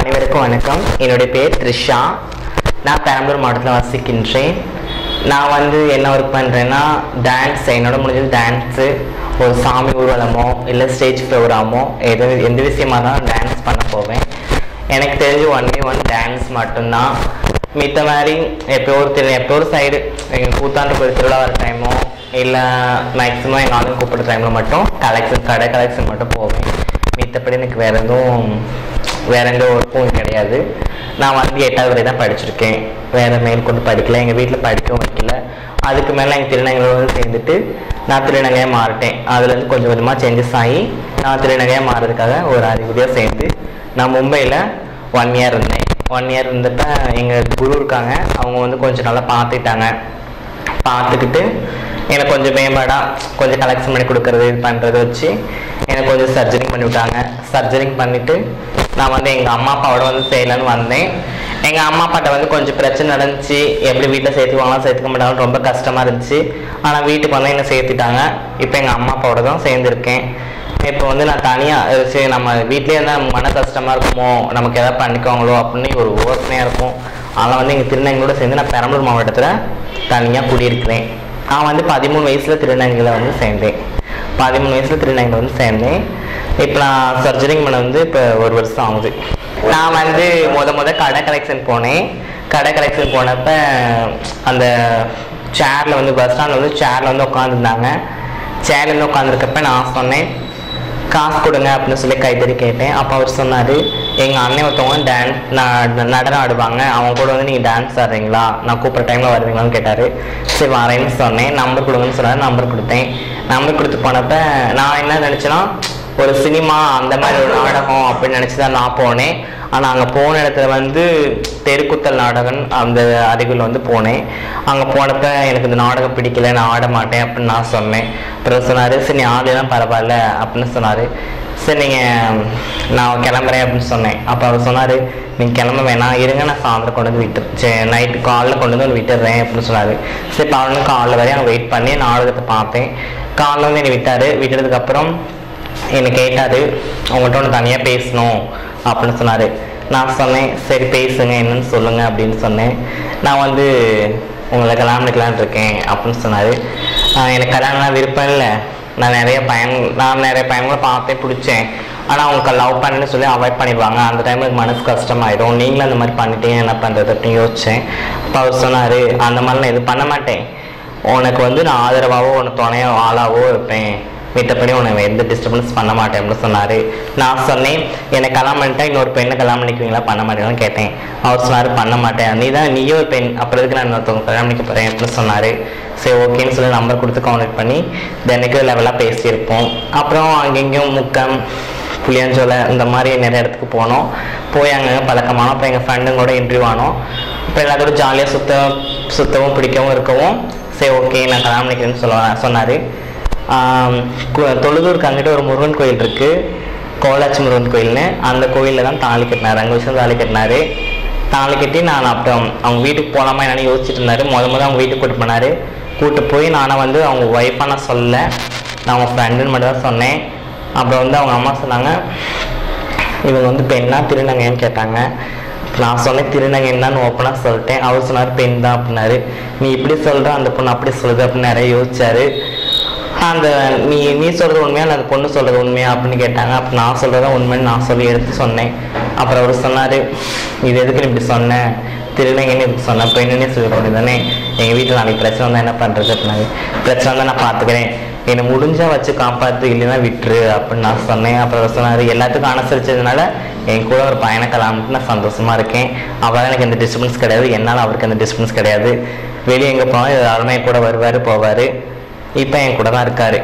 அனைவருக்கும் வணக்கம் என்னுடைய பேர் த்ரிஷா நான் பெரம்பலூர் மாவட்டத்தில் வசிக்கின்றேன் நான் வந்து என்ன ஒர்க் பண்ணுறேன்னா டான்ஸ் என்னோட முடிஞ்சது டான்ஸு ஒரு சாமி ஊர்வலமோ இல்லை ஸ்டேஜ் ப்ரோக்ராமோ எது எந்த விஷயமா தான் டான்ஸ் பண்ண போவேன் எனக்கு தெரிஞ்சு ஒன்லி ஒன் டான்ஸ் மட்டும்தான் மித்த மாதிரி எப்போ ஒரு திரு எப்போ ஒரு சைடு எங்கள் கூத்தாண்டு கோயில் திருவிழா வர டைமோ இல்லை மேக்ஸிமம் எங்கள் ஆளுங்க கூப்பிட்ற டைமில் மட்டும் கலெக்ஷன் கடை கலெக்ஷன் மட்டும் போவேன் மித்தபடி எனக்கு வேறு எதுவும் வேற எந்த ஒர்க்கும் கிடையாது நான் வந்து எட்டாவது வரை தான் படிச்சிருக்கேன் வேற மேற்கொண்டு படிக்கல எங்கள் வீட்டில் படிக்கவும் வைக்கல அதுக்கு மேலே எங்கள் திருநங்கையோடு சேர்ந்துட்டு நான் திருநங்கையாக மாறிட்டேன் அதுலேருந்து கொஞ்சம் கொஞ்சமாக சேஞ்சஸ் ஆகி நான் திருநங்கையாக மாறுறதுக்காக ஒரு அறிகுறியாக சேர்ந்து நான் மும்பையில் ஒன் இயர் இருந்தேன் ஒன் இயர் இருந்தப்ப எங்கள் குரு இருக்காங்க அவங்க வந்து கொஞ்சம் நல்லா பார்த்துட்டாங்க பார்த்துக்கிட்டு எனக்கு கொஞ்சம் மேம்பாடாக கொஞ்சம் கலெக்ஷன் பண்ணி கொடுக்கறது இது பண்ணுறது வச்சு எனக்கு கொஞ்சம் சர்ஜரிங் பண்ணி விட்டாங்க சர்ஜரிங் பண்ணிவிட்டு நான் வந்து எங்கள் அம்மா அப்பாவோட வந்து செய்யலான்னு வந்தேன் எங்கள் அம்மா அப்பாட்ட வந்து கொஞ்சம் பிரச்சனை நடந்துச்சு எப்படி வீட்டில் சேர்த்துக்குவாங்களா சேர்த்துக்க மாட்டாங்கன்னு ரொம்ப கஷ்டமாக இருந்துச்சு ஆனால் வீட்டுக்கு வந்து என்னை சேர்த்துட்டாங்க இப்போ எங்கள் அம்மா அப்பாவோட தான் சேர்ந்துருக்கேன் இப்போ வந்து நான் தனியாக சரி நம்ம வீட்லேயே இருந்தால் மன கஷ்டமாக இருக்குமோ நமக்கு எதாவது பண்ணிக்குவாங்களோ அப்படின்னு ஒரு யோசனையாக இருக்கும் அதனால் வந்து எங்கள் திருநங்கையோட சேர்ந்து நான் பெரம்பலூர் மாவட்டத்தில் தனியாக குடியிருக்கிறேன் நான் வந்து பதிமூணு வயசில் திருநங்கையில் வந்து சேர்ந்தேன் பதிமூணு வயசில் திருநங்கையில் வந்து சேர்ந்தேன் இப்போ நான் சர்ஜரிங் பண்ண வந்து இப்போ ஒரு வருஷம் ஆகுது நான் வந்து முத முத கடை கலெக்ஷன் போனேன் கடை கலெக்ஷன் போனப்ப அந்த சேரில் வந்து பஸ் ஸ்டாண்டில் வந்து சேரில் வந்து உட்காந்துருந்தாங்க சேர்ல இருந்து உட்காந்துருக்கப்ப நான் சொன்னேன் காசு கொடுங்க அப்படின்னு சொல்லி கைத்தறி கேட்டேன் அப்போ அவர் சொன்னார் எங்கள் அண்ணன் ஒருத்தவங்க டான்ஸ் நடனம் ஆடுவாங்க அவங்க கூட வந்து நீங்கள் டான்ஸ் ஆடுறீங்களா நான் கூப்பிட்ற டைமில் வருவீங்களான்னு கேட்டார் சரி வரேன்னு சொன்னேன் நம்பர் கொடுங்கன்னு சொன்னார் நம்பர் கொடுத்தேன் நம்பர் கொடுத்து போனப்ப நான் என்ன நினச்சேன்னா ஒரு சினிமா அந்த மாதிரி ஒரு நாடகம் அப்படின்னு நினச்சி தான் நான் போனேன் ஆனால் அங்கே போன இடத்துல வந்து தெருக்குத்தல் நாடகம் அந்த அருகில் வந்து போனேன் அங்கே போனப்ப எனக்கு இந்த நாடகம் பிடிக்கல நான் ஆட மாட்டேன் அப்படின்னு நான் சொன்னேன் அப்புறம் சொன்னார் சரி நீ ஆடலாம் பரவாயில்ல அப்படின்னு சொன்னார் சரி நீங்கள் நான் கிளம்புறேன் அப்படின்னு சொன்னேன் அப்போ அவர் சொன்னார் நீங்கள் கிளம்ப வேணாம் இருங்க நான் சாயந்தரம் கொண்டு வந்து விட்டு சரி நைட்டு காலைல கொண்டு வந்து விட்டுடுறேன் அப்படின்னு சொன்னார் சரி பதினொன்று காலைல வரையும் அங்கே வெயிட் பண்ணி நாடகத்தை பார்த்தேன் காலைல வந்து என்னை விட்டார் விட்டதுக்கப்புறம் என்னை கேட்டார் உங்கள்கிட்ட ஒன்று தனியாக பேசணும் அப்படின்னு சொன்னார் நான் சொன்னேன் சரி பேசுங்க என்னன்னு சொல்லுங்கள் அப்படின்னு சொன்னேன் நான் வந்து உங்களை கல்யாணம் பண்ணிக்கலான்னு இருக்கேன் அப்படின்னு சொன்னார் எனக்கு கல்யாணம்லாம் விருப்பம் இல்லை நான் நிறைய பயன் நான் நிறைய பையன்களை பார்த்தேன் பிடிச்சேன் ஆனால் அவங்க லவ் பண்ணுன்னு சொல்லி அவாய்ட் பண்ணிடுவாங்க அந்த டைம் எனக்கு மனசு கஷ்டமாயிடும் நீங்களும் அந்த மாதிரி பண்ணிட்டீங்க என்ன பண்ணுறது அப்படின்னு யோசித்தேன் அப்போ அவர் சொன்னார் அந்த மாதிரி நான் இது பண்ண மாட்டேன் உனக்கு வந்து நான் ஆதரவாகவோ உனக்கு துணையோ ஆளாவோ இருப்பேன் மித்தபடி உனக்கு எந்த டிஸ்டர்பன்ஸ் பண்ண மாட்டேன் அப்படின்னு சொன்னார் நான் சொன்னேன் எனக்கு கல்யாணம் பண்ணிட்டா இன்னொரு பெண்ணை கல்யாணம் பண்ணிக்குவீங்களா பண்ண மாட்டேன்னு கேட்டேன் அவர் சொன்னார் பண்ண மாட்டேன் நீ தான் நீயும் ஒரு பெண் அப்புறம் எதுக்கு நான் இன்னொருத்தவங்க கல்யாணம் பண்ணிக்க போகிறேன் அப்படின்னு சொன்னார் சரி ஓகேன்னு சொல்லி நம்பர் கொடுத்து கான்டாக்ட் பண்ணி தினைக்கு லெவலாக பேசியிருப்போம் அப்புறம் அங்கெங்கேயும் முக்கம் புளியஞ்சோலை இந்த மாதிரி நிறைய இடத்துக்கு போனோம் போய் அங்கே பழக்கமானோம் அப்புறம் எங்கள் ஃப்ரெண்டுங்களோட இன்டர்வியூ ஆனோம் அப்புறம் எல்லாத்தோட ஜாலியாக சுத்த சுத்தவும் பிடிக்கவும் இருக்கவும் சரி ஓகே நான் கல்யாணம் பண்ணிக்கிறேன்னு சொல்ல சொன்னார் தொழுதூருக்கு அங்கிட்ட ஒரு முருகன் கோயில் இருக்குது கோலாச்சி முருகன் கோயில்னு அந்த கோயிலில் தான் தாலி கட்டினார் அங்கே விஷயம் தாலி கட்டினார் தாலி கட்டி நான் அப்புறம் அவங்க வீட்டுக்கு போகலாமா என்னன்னு யோசிச்சுட்டு இருந்தார் முத முத அவங்க வீட்டுக்கு கூட்டு போனார் கூட்டு போய் நானும் வந்து அவங்க ஒய்ஃபாக நான் சொல்லல நான் அவங்க ஃப்ரெண்டுன்னு மட்டும் தான் சொன்னேன் அப்புறம் வந்து அவங்க அம்மா சொன்னாங்க இவங்க வந்து பெண்ணா திருநங்கைன்னு கேட்டாங்க நான் சொன்னேன் திருநங்கைன்னு தான் ஓப்பனாக சொல்லிட்டேன் அவர் சொன்னார் பெண் தான் அப்படின்னாரு நீ இப்படி சொல்கிற அந்த பொண்ணு அப்படி சொல்லுது அப்படின்னு நிறைய யோசிச்சாரு அந்த நீ நீ சொல்கிறது உண்மையா இல்லை அந்த பொண்ணு சொல்கிறது உண்மையா அப்படின்னு கேட்டாங்க அப்போ நான் சொல்கிறதா உண்மைன்னு நான் சொல்லி எடுத்து சொன்னேன் அப்புறம் அவர் சொன்னார் இது எதுக்கு நீ இப்படி சொன்னேன் திருநங்கைன்னு இதுக்கு சொன்னேன் பெண்ணுன்னே சொல்லக்கூடாது தானே எங்கள் வீட்டில் நாளைக்கு பிரச்சனை வந்தால் என்ன பண்ணுறது அப்படின்னாங்க பிரச்சனை வந்தால் நான் பார்த்துக்கிறேன் என்னை முடிஞ்சா வச்சு காப்பாற்று இல்லைன்னா விட்டுரு அப்படின்னு நான் சொன்னேன் அப்புறம் அவர் சொன்னார் எல்லாத்துக்கும் அனுசரிச்சதுனால என் கூட ஒரு பையனை கலாமிட்டு நான் சந்தோஷமாக இருக்கேன் அவரால் எனக்கு எந்த டிஸ்டர்பன்ஸ் கிடையாது என்னால் அவருக்கு எந்த டிஸ்டர்பன்ஸ் கிடையாது வெளியே எங்கே போனால் எல்லாருமே என் கூட வருவார் போவார் இப்போ என் கூட தான் இருக்காரு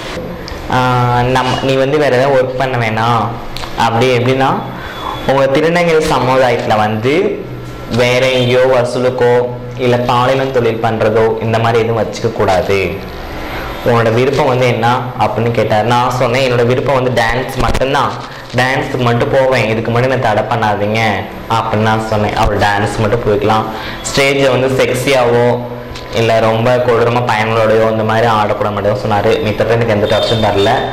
நம் நீ வந்து வேறு ஏதாவது ஒர்க் பண்ண வேணாம் அப்படி எப்படின்னா உங்கள் திருநங்கை சமுதாயத்தில் வந்து வேற எங்கேயோ வசூலுக்கோ இல்லை பாலினம் தொழில் பண்ணுறதோ இந்த மாதிரி எதுவும் வச்சுக்க கூடாது உன்னோட விருப்பம் வந்து என்ன அப்படின்னு கேட்டார் நான் சொன்னேன் என்னோட விருப்பம் வந்து டான்ஸ் மட்டும்தான் டான்ஸுக்கு மட்டும் போவேன் இதுக்கு மட்டும் நான் தடை பண்ணாதீங்க அப்படின்னு நான் சொன்னேன் அவர் டான்ஸ் மட்டும் போய்க்கலாம் ஸ்டேஜில் வந்து செக்ஸியாவோ இல்லை ரொம்ப கொடூரமாக பயங்களோடையோ இந்த மாதிரி ஆடக்கூட மாட்டேன் சொன்னார் மித்தப்ப எனக்கு எந்த டச்சும் தரல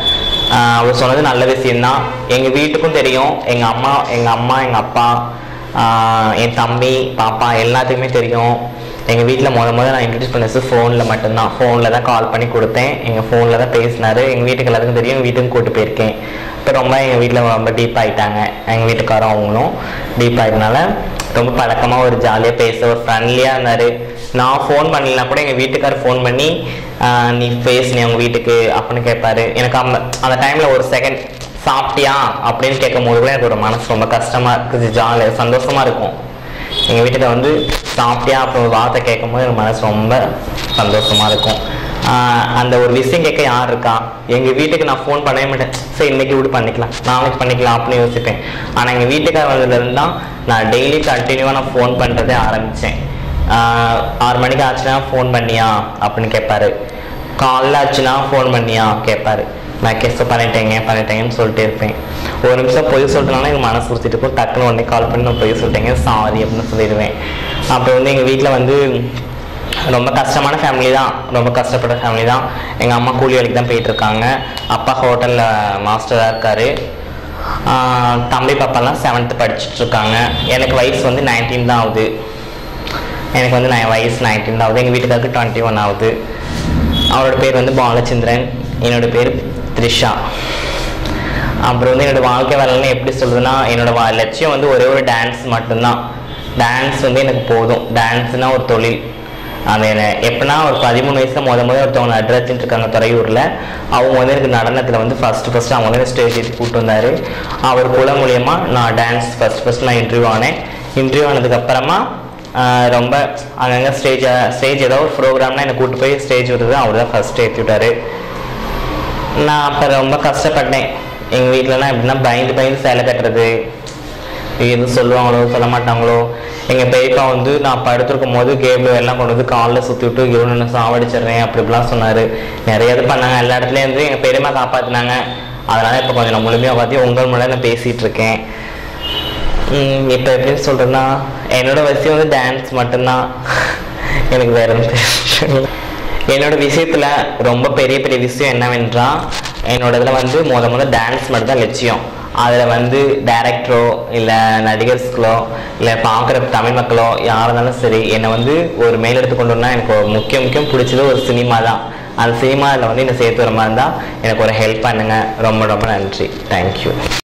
ஆஹ் அவர் சொன்னது நல்ல விஷயம்தான் எங்கள் வீட்டுக்கும் தெரியும் எங்கள் அம்மா எங்கள் அம்மா எங்கள் அப்பா ஆஹ் என் தம்பி பாப்பா எல்லாத்துக்குமே தெரியும் எங்கள் வீட்டில் முத முத நான் இன்ட்ரடியூஸ் பண்ணது ஃபோனில் மட்டும்தான் ஃபோனில் தான் கால் பண்ணி கொடுத்தேன் எங்கள் ஃபோனில் தான் பேசினாரு எங்கள் வீட்டுக்கு எல்லாத்துக்கும் தெரியும் எங்கள் வீட்டுக்கு கூட்டு போயிருக்கேன் இப்போ ரொம்ப எங்கள் வீட்டில் ரொம்ப டீப் ஆகிட்டாங்க எங்கள் வீட்டுக்காரரும் அவங்களும் டீப் ஆகிட்டனால ரொம்ப பழக்கமாக ஒரு ஜாலியாக பேச ஒரு ஃப்ரெண்ட்லியாக இருந்தார் நான் ஃபோன் பண்ணலனா கூட எங்கள் வீட்டுக்காரர் ஃபோன் பண்ணி ஆஹ் நீ பேசுனி அவங்க வீட்டுக்கு அப்படின்னு கேட்பாரு எனக்கு அந்த அந்த டைமில் ஒரு செகண்ட் சாப்பிட்டியா அப்படின்னு கேட்கும் போது கூட எனக்கு ஒரு மனசு ரொம்ப கஷ்டமாக இருக்குது ஜாலியாக சந்தோஷமாக இருக்கும் எங்கள் வீட்டில் வந்து சாப்பிட்டியா அப்புறம் ஒரு வார்த்தை கேட்கும் போது எனக்கு மனசு ரொம்ப சந்தோஷமாக இருக்கும் ஆஹ் அந்த ஒரு விஷயம் கேட்க யார் இருக்கா எங்கள் வீட்டுக்கு நான் ஃபோன் பண்ணவே மாட்டேன் சரி இன்னைக்கு இப்படி பண்ணிக்கலாம் நாளைக்கு பண்ணிக்கலாம் அப்படின்னு யோசிப்பேன் ஆனால் எங்கள் வீட்டுக்கார வந்ததுலேருந்து தான் நான் டெய்லி கண்டினியூவாக நான் ஃபோன் பண்ணுறதே ஆரம்பித்தேன் ஆறு மணிக்கு ஆச்சுன்னா ஃபோன் பண்ணியா அப்படின்னு கேட்பாரு காலைல ஆச்சுன்னா ஃபோன் பண்ணியா கேட்பாரு நான் கெஸ்ட் பண்ணிட்டேங்க பண்ணிட்டேங்கன்னு சொல்லிட்டு இருப்பேன் ஒரு நிமிஷம் பொய் சொல்லிட்டனால எனக்கு மனசு கொடுத்துட்டு இருக்கும் டக்குன்னு உடனே கால் பண்ணி நான் பொய் சொல்லிட்டேங்க சாரி அப்படின்னு சொல்லிடுவேன் அப்புறம் வந்து எங்கள் வீட்டில் வந்து ரொம்ப கஷ்டமான ஃபேமிலி தான் ரொம்ப கஷ்டப்பட்ட ஃபேமிலி தான் எங்கள் அம்மா கூலி வேலைக்கு தான் போயிட்டு இருக்காங்க அப்பா ஹோட்டலில் மாஸ்டராக இருக்காரு ஆஹ் தம்பி பாப்பாலாம் செவன்த்து படிச்சுட்டு இருக்காங்க எனக்கு வயசு வந்து நைன்டீன் தான் ஆகுது எனக்கு வந்து நான் வயசு நைன்டீன் தான் ஆகுது எங்கள் வீட்டுக்காருக்கு டுவெண்ட்டி ஒன் ஆகுது அவரோட பேர் வந்து பாலச்சந்திரன் என்னோட பேர் த்ரிஷா அப்புறம் வந்து என்னோட வாழ்க்கை வரலாறு எப்படி சொல்றதுன்னா என்னோட வா- லட்சியம் வந்து ஒரே ஒரு டான்ஸ் மட்டும்தான் டான்ஸ் வந்து எனக்கு போதும் டான்ஸ்னா ஒரு தொழில் அது என்ன எப்படின்னா ஒரு பதிமூணு வயசுல முத முத ஒருத்தவங்க நட்ராஜன் இருக்காங்க துறையூரில் அவங்க வந்து எனக்கு நடனத்தில் வந்து ஃபர்ஸ்ட் ஃபர்ஸ்ட் அவங்க வந்து ஸ்டேஜ் ஏற்றி கூப்பிட்டு வந்தார் அவர் குல மூலியமா நான் டான்ஸ் ஃபர்ஸ்ட் ஃபர்ஸ்ட் நான் இன்டர்வியூ ஆனேன் இன்டர்வியூ ஆனதுக்கப்புறமா ஆஹ் ரொம்ப அங்கங்கே ஸ்டேஜ் ஸ்டேஜ் ஏதோ ஒரு ப்ரோக்ராம்னா என்னை கூப்பிட்டு போய் ஸ்டேஜ் விடுறது அவர் தான் ஃபர்ஸ்ட் ஏற்றி விட்டாரு நான் அப்போ ரொம்ப கஷ்டப்பட்டேன் எங்கள் வீட்டிலலாம் எப்படின்னா பயந்து பயந்து சேலை கட்டுறது எதுவும் சொல்லுவாங்களோ சொல்ல மாட்டாங்களோ எங்கள் பெரியப்பா வந்து நான் படுத்திருக்கும் போது கேபிள் எல்லாம் கொண்டு வந்து காலில் சுற்றி விட்டு இவனு நான் சாவடிச்சிடுறேன் அப்படி இப்படிலாம் சொன்னார் நிறைய இது பண்ணாங்க எல்லா இடத்துலையும் வந்து எங்கள் பெரியம்மா காப்பாற்றினாங்க அதனால் இப்போ கொஞ்சம் நான் முழுமையாக பார்த்து உங்கள் மூலம் நான் பேசிகிட்டு இருக்கேன் இப்போ எப்படின்னு சொல்கிறேன்னா என்னோட விஷயம் வந்து டான்ஸ் மட்டும்தான் எனக்கு வேற எதுவும் தெரியல. என்னோட விஷயத்தில் ரொம்ப பெரிய பெரிய விஷயம் என்னவென்றால் என்னோட இதில் வந்து முத முத டான்ஸ் மட்டும் தான் லட்சியம் அதில் வந்து டேரக்டரோ இல்லை நடிகர்ஸ்களோ இல்லை பார்க்குற தமிழ் மக்களோ யாராக இருந்தாலும் சரி என்னை வந்து ஒரு மேலெடுத்து கொண்டு வரணும்னா எனக்கு ஒரு முக்கியம் முக்கியம் பிடிச்சது ஒரு சினிமா தான் அந்த சினிமாவில் வந்து என்னை சேர்த்து வர மாதிரி இருந்தால் எனக்கு ஒரு ஹெல்ப் பண்ணுங்கள் ரொம்ப ரொம்ப நன்றி தேங்க்யூ